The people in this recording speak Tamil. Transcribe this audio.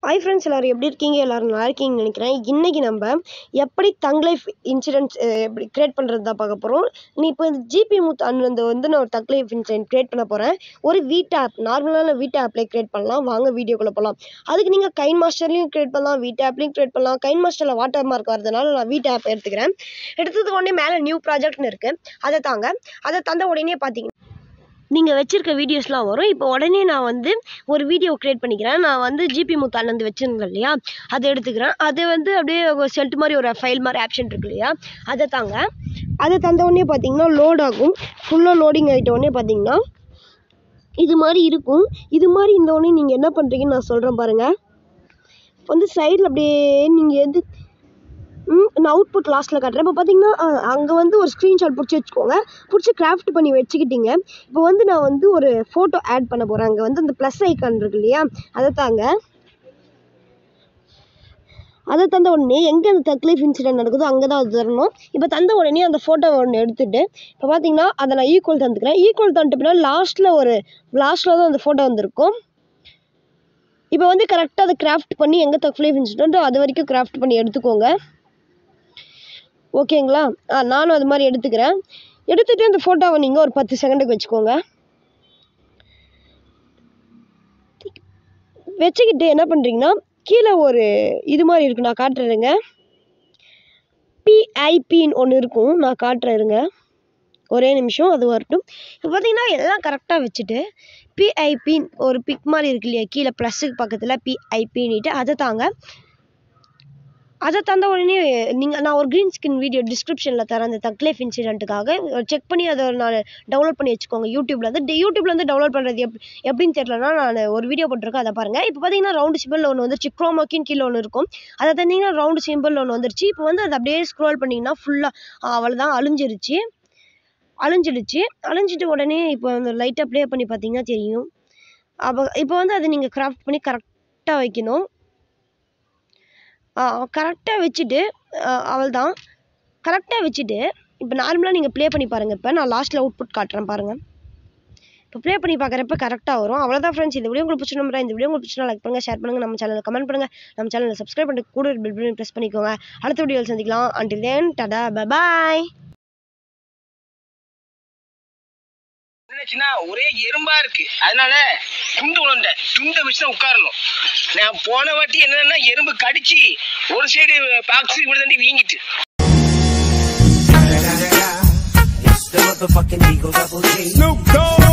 ஹாய் ஃப்ரெண்ட்ஸ் எல்லோரும் எப்படி இருக்கீங்க எல்லோரும் நல்லா இருக்கீங்கன்னு நினைக்கிறேன் இன்றைக்கி நம்ம எப்படி தங் லைஃப் இன்சூரன்ஸ் எப்படி க்ரியேட் பண்ணுறது தான் பார்க்க போகிறோம் நீ இப்போ ஜிபி முத் அண்ணன் வந்து நான் ஒரு தங் லைஃப் இன்சூரன்ஸ் க்ரியேட் பண்ண போகிறேன் ஒரு வீட் ஆப் நார்மலான வீட் ஆப்லேயே க்ரியேட் பண்ணலாம் வாங்க வீடியோக்குள்ளே போகலாம் அதுக்கு நீங்கள் கைன் மாஸ்டர்லையும் க்ரியேட் பண்ணலாம் வீட் ஆப்லையும் க்ரியேட் பண்ணலாம் கைன் மாஸ்டரில் வாட்டர் மார்க் வரதுனால நான் வீட் ஆப் எடுத்துக்கிறேன் எடுத்தது உடனே மேலே நியூ ப்ராஜெக்ட்னு இருக்குது அதை தாங்க அதை தந்த உடனே பார்த்தீங்கன்னா நீங்கள் வச்சுருக்க வீடியோஸ்லாம் வரும் இப்போ உடனே நான் வந்து ஒரு வீடியோ க்ரியேட் பண்ணிக்கிறேன் நான் வந்து ஜிபி முத்தாலேருந்து வச்சுருந்தேன் இல்லையா அதை எடுத்துக்கிறேன் அது வந்து அப்படியே செல்ட் மாதிரி ஒரு ஃபைல் மாதிரி ஆப்ஷன் இருக்கு இல்லையா அதை தாங்க அதை தந்த உடனே பார்த்தீங்கன்னா லோட் ஆகும் ஃபுல்லாக லோடிங் ஆகிட்ட உடனே பார்த்தீங்கன்னா இது மாதிரி இருக்கும் இது மாதிரி இந்த உடனே நீங்கள் என்ன பண்ணுறீங்கன்னு நான் சொல்கிறேன் பாருங்கள் வந்து சைடில் அப்படியே நீங்கள் எது ம், நான் அவுட்புட் லாஸ்ட்டில் காட்டுறேன் இப்போ பார்த்தீங்கன்னா அங்கே வந்து ஒரு ஸ்க்ரீன்ஷாட் பிடிச்சி வச்சுக்கோங்க பிடிச்சி கிராஃப்ட் பண்ணி வச்சுக்கிட்டீங்க இப்போ வந்து நான் வந்து ஒரு ஃபோட்டோ ஆட் பண்ண போகிறேன் அங்கே வந்து அந்த ப்ளஸ் ஐக்கான் இருக்கு இல்லையா அதை தாங்க அதை தந்த உடனே எங்கே அந்த தக்லீஃப் இன்சிடென்ட் நடக்குதோ அங்கே தான் அது தரணும் இப்போ தந்த உடனே அந்த ஃபோட்டோ ஒன்று எடுத்துட்டு இப்போ பார்த்தீங்கன்னா அதை நான் ஈக்குவல் தந்துக்கிறேன் ஈக்குவல் தந்துட்டு பின்னாடி லாஸ்ட்டில் ஒரு லாஸ்ட்டில் தான் அந்த ஃபோட்டோ வந்திருக்கும் இப்போ வந்து கரெக்டாக அதை கிராஃப்ட் பண்ணி எங்கே தக்லீஃப் இன்சிடென்ட்டோ அது வரைக்கும் கிராஃப்ட் பண்ணி எடுத்துக்கோங்க ஓகேங்களா ஆ நானும் அது மாதிரி எடுத்துக்கிறேன் எடுத்துகிட்டு அந்த ஃபோட்டோவை நீங்கள் ஒரு பத்து செகண்டுக்கு வச்சுக்கோங்க வச்சுக்கிட்டு என்ன பண்ணுறீங்கன்னா கீழே ஒரு இது மாதிரி இருக்கு நான் காட்டுறேங்க பிஐபின்னு ஒன்று இருக்கும் நான் காட்டுறேருங்க ஒரே நிமிஷம் அது வரட்டும் இப்போ பார்த்தீங்கன்னா எல்லாம் கரெக்டாக வச்சுட்டு பிஐபின் ஒரு பிக் மாதிரி இருக்கு இல்லையா கீழே ப்ளஸ்ஸுக்கு பக்கத்தில் பிஐபின்னுட்டு அதை தாங்க அதை தந்த உடனே நீங்கள் நான் ஒரு க்ரீன் ஸ்கின் வீடியோ டிஸ்கிரிப்ஷனில் தரேன் அந்த தக்லேஃப் இன்சிடென்ட்டுக்காக செக் பண்ணி அதை நான் டவுன்லோட் பண்ணி வச்சுக்கோங்க யூடியூப்ல வந்து யூடியூப்ல வந்து டவுன்லோட் பண்ணுறது எப் எப்படின்னு தெரியலனா நான் ஒரு வீடியோ போட்டிருக்கேன் அதை பாருங்கள் இப்போ பார்த்தீங்கன்னா ரவுண்டு சிம்பிள் ஒன்று வந்துருச்சு க்ரோமாக்கின் கீழே ஒன்று இருக்கும் அதை தந்தீங்கன்னா ரவுண்டு சிம்பிள் ஒன்று வந்துருச்சு இப்போ வந்து அதை அப்படியே ஸ்க்ரோல் பண்ணிங்கன்னா ஃபுல்லாக அவ்வளோதான் அழிஞ்சிருச்சு அழிஞ்சிடுச்சு அழிஞ்சிட்டு உடனே இப்போ அந்த லைட்டாக ப்ளே பண்ணி பார்த்தீங்கன்னா தெரியும் அப்போ இப்போ வந்து அதை நீங்கள் கிராஃப்ட் பண்ணி கரெக்டாக வைக்கணும் கரெக்டாக வச்சுட்டு அவள் தான் கரெக்டாக வச்சுட்டு இப்போ நார்மலாக நீங்கள் ப்ளே பண்ணி பாருங்கள் இப்போ நான் லாஸ்ட்டில் அவுட்புட் காட்டுறேன் பாருங்கள் இப்போ ப்ளே பண்ணி பார்க்குறப்ப கரெக்டாக வரும் அவ்வளோதான் ஃப்ரெண்ட்ஸ் இந்த வீடியோ உங்களுக்கு பிடிச்ச நம்புறேன் இந்த வீடியோ உங்களுக்கு பிடிச்சா லைக் பண்ணுங்கள் ஷேர் பண்ணுங்கள் நம்ம சேனலில் கமெண்ட் பண்ணுங்கள் நம்ம சேனலில் சப்ஸ்கிரைப் பண்ணிட்டு கூட பெல் பட்டன் ப்ரெஸ் பண்ணிக்கோங்க அடுத்த வீடியோவில் சந்திக்கலாம் அண்டில் தென் டடா பாய் என்னாச்சுன்னா ஒரே எறும்பா இருக்கு அதனால துண்டு உணர்ந்த துண்டை வச்சு தான் உட்காரணும் நான் போன வாட்டி என்னன்னா எறும்பு கடிச்சு ஒரு சைடு பாக்ஸ் இப்படி தாண்டி வீங்கிட்டு It's the motherfucking Eagle Double G. Snoop Dogg.